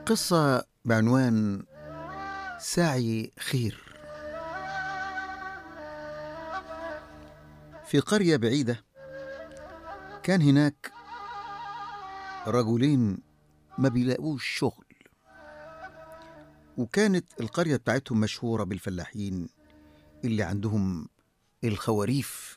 قصة بعنوان ساعي خير في قرية بعيدة كان هناك رجلين ما بيلاقوش شغل وكانت القرية بتاعتهم مشهورة بالفلاحين اللي عندهم الخواريف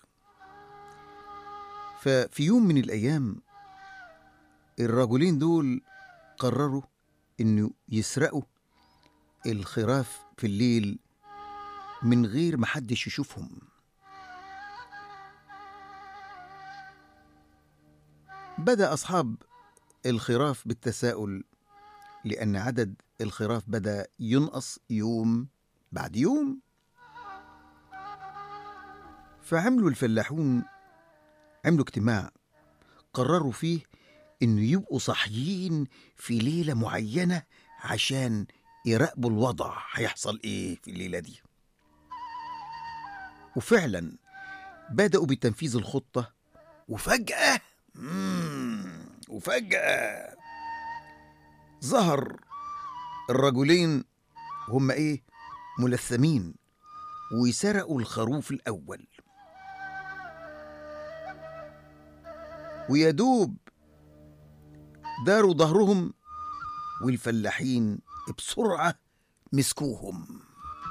ففي يوم من الأيام الرجلين دول قرروا إنه يسرقوا الخراف في الليل من غير ما حدش يشوفهم بدأ أصحاب الخراف بالتساؤل لأن عدد الخراف بدأ ينقص يوم بعد يوم فعملوا الفلاحون عملوا اجتماع قرروا فيه إنه يبقوا صاحيين في ليلة معينة عشان يراقبوا الوضع هيحصل إيه في الليلة دي وفعلا بدأوا بتنفيذ الخطة وفجأة مم، وفجأة ظهر الرجلين هم إيه ملثمين وسرقوا الخروف الأول ويدوب داروا ظهرهم والفلاحين بسرعة مسكوهم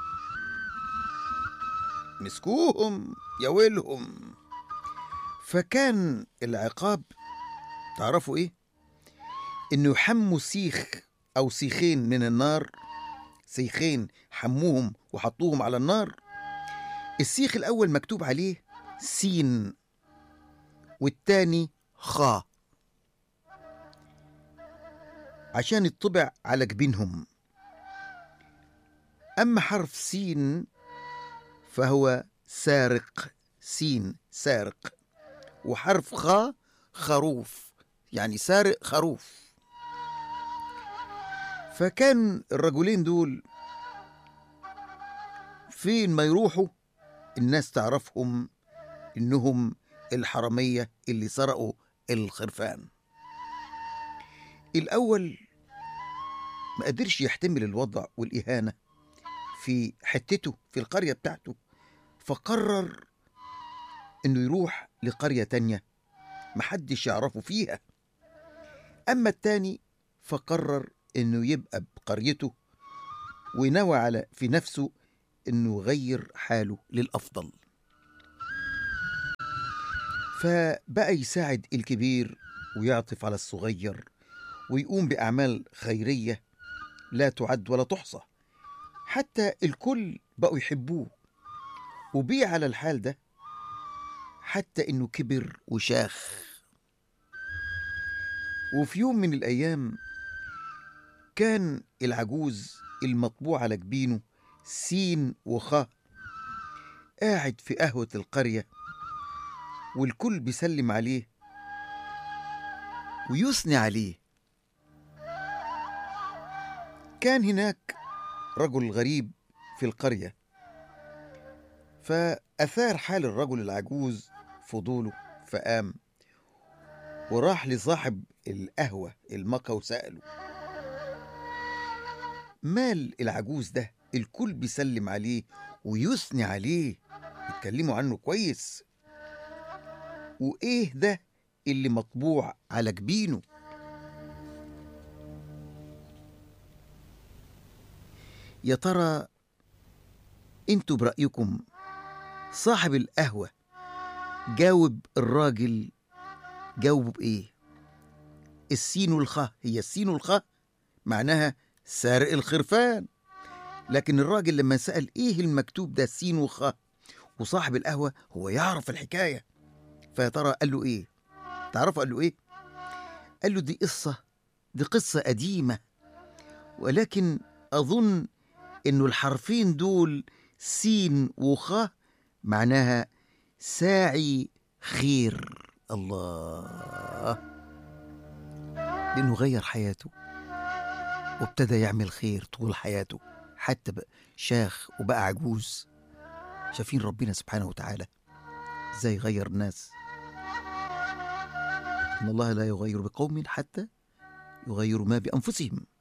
مسكوهم يا ويلهم فكان العقاب تعرفوا ايه انه يحموا سيخ او سيخين من النار سيخين حموهم وحطوهم على النار السيخ الاول مكتوب عليه سين والتاني خا عشان يطبع على جبينهم أما حرف سين فهو سارق سين سارق وحرف خا خروف يعني سارق خروف فكان الرجلين دول فين ما يروحوا الناس تعرفهم إنهم الحرامية اللي سرقوا الخرفان الأول ما قدرش يحتمل الوضع والإهانة في حتته في القرية بتاعته فقرر إنه يروح لقرية تانية محدش يعرفه فيها أما التاني فقرر إنه يبقى بقريته ونوى على في نفسه إنه يغير حاله للأفضل فبقى يساعد الكبير ويعطف على الصغير ويقوم بأعمال خيرية لا تعد ولا تحصى حتى الكل بقوا يحبوه وبيع على الحال ده حتى إنه كبر وشاخ وفي يوم من الأيام كان العجوز المطبوع على جبينه سين وخاء قاعد في قهوة القرية والكل بيسلم عليه ويثني عليه كان هناك رجل غريب في القرية فأثار حال الرجل العجوز فضوله فقام وراح لصاحب القهوة المقا وسأله مال العجوز ده الكل بيسلم عليه ويثني عليه يتكلموا عنه كويس وإيه ده اللي مطبوع على جبينه يا ترى انتوا برأيكم صاحب القهوة جاوب الراجل جاوبه بإيه السين والخاء هي السين والخاء معناها سارق الخرفان لكن الراجل لما سأل إيه المكتوب ده سين وخاء وصاحب القهوة هو يعرف الحكاية فيا ترى قال له إيه تعرفوا قال له إيه قال له دي قصة دي قصة قديمة ولكن أظن إنه الحرفين دول سين وخاء معناها ساعي خير الله لأنه غير حياته وابتدى يعمل خير طول حياته حتى بقى شاخ وبقى عجوز شايفين ربنا سبحانه وتعالى ازاي يغير الناس ان الله لا يغير بقوم حتى يغيروا ما بانفسهم